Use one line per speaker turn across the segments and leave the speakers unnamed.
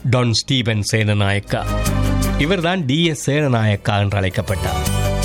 Don Stephen Senanayake இவர்தான் D S Senanayake என்று அழைக்கப்பட்டார்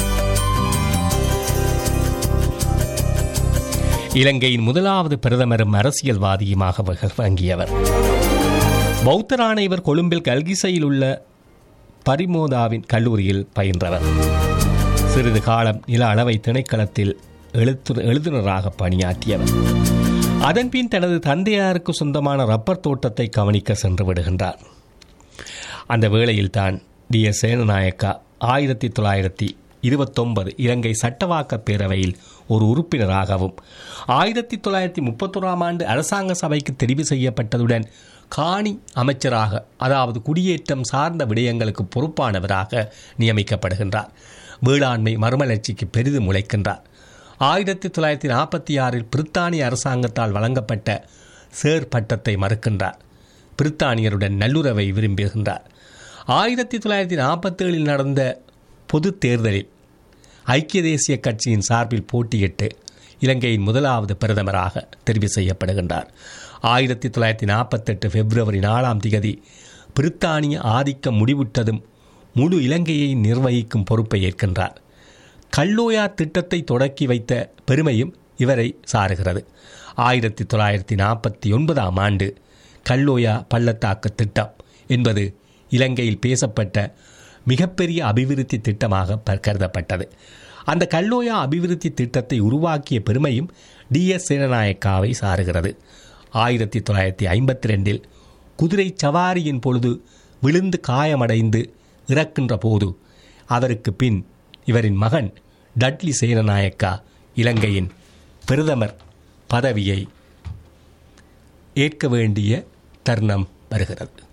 இலங்கையின் முதலாவது பிரதமரும் அரசியல்வாதியுமாக விளங்கியவர் பௌத்தரான இவர் கொழும்பில் கல்கிசையில் உள்ள பரிமோதாவின் கல்லூரியில் பயின்றவர் சிறிது காலம் நில அளவை திணைக்களத்தில் எழுத்து எழுதுனராக பணியாற்றியவர் அதன்பின் தனது தந்தையாருக்கு சொந்தமான ரப்பர் தோட்டத்தை கவனிக்க சென்று விடுகின்றார் அந்த வேளையில் தான் டி எஸ் சேனநாயக்கா ஆயிரத்தி தொள்ளாயிரத்தி இருபத்தொன்பது இலங்கை சட்டவாக்க பேரவையில் ஒரு உறுப்பினராகவும் ஆயிரத்தி தொள்ளாயிரத்தி முப்பத்தோராம் ஆண்டு அரசாங்க சபைக்கு தெரிவு செய்யப்பட்டதுடன் காணி அமைச்சராக அதாவது குடியேற்றம் சார்ந்த விடயங்களுக்கு பொறுப்பானவராக நியமிக்கப்படுகின்றார் வேளாண்மை மறுமலர்ச்சிக்கு பெரிதும் உழைக்கின்றார் ஆயிரத்தி தொள்ளாயிரத்தி நாற்பத்தி ஆறில் பிரித்தானிய அரசாங்கத்தால் வழங்கப்பட்ட சேர் பட்டத்தை மறுக்கின்றார் பிரித்தானியருடன் நல்லுறவை விரும்புகின்றார் ஆயிரத்தி தொள்ளாயிரத்தி நாற்பத்தேழில் நடந்த பொது தேர்தலில் ஐக்கிய தேசிய கட்சியின் சார்பில் போட்டியிட்டு இலங்கையின் முதலாவது பிரதமராக தெரிவு செய்யப்படுகின்றார் ஆயிரத்தி தொள்ளாயிரத்தி நாற்பத்தெட்டு பிப்ரவரி நாலாம் திகதி பிரித்தானிய ஆதிக்கம் முடிவுற்றதும் முழு இலங்கையை நிர்வகிக்கும் பொறுப்பை ஏற்கின்றார் கல்லோயா திட்டத்தை தொடக்கி வைத்த பெருமையும் இவரை சாருகிறது ஆயிரத்தி தொள்ளாயிரத்தி நாற்பத்தி ஒன்பதாம் ஆண்டு கல்லோயா பள்ளத்தாக்கு திட்டம் என்பது இலங்கையில் பேசப்பட்ட மிகப்பெரிய அபிவிருத்தி திட்டமாக கருதப்பட்டது அந்த கல்லோயா அபிவிருத்தி திட்டத்தை உருவாக்கிய பெருமையும் டி எஸ் சேனநாயக்காவை சாருகிறது ஆயிரத்தி தொள்ளாயிரத்தி ஐம்பத்தி ரெண்டில் குதிரை சவாரியின் பொழுது விழுந்து காயமடைந்து இறக்கின்ற போது அவருக்கு பின் இவரின் மகன் டட்லி சேனநாயக்கா இலங்கையின் பிரதமர் பதவியை ஏற்க வேண்டிய தருணம் வருகிறது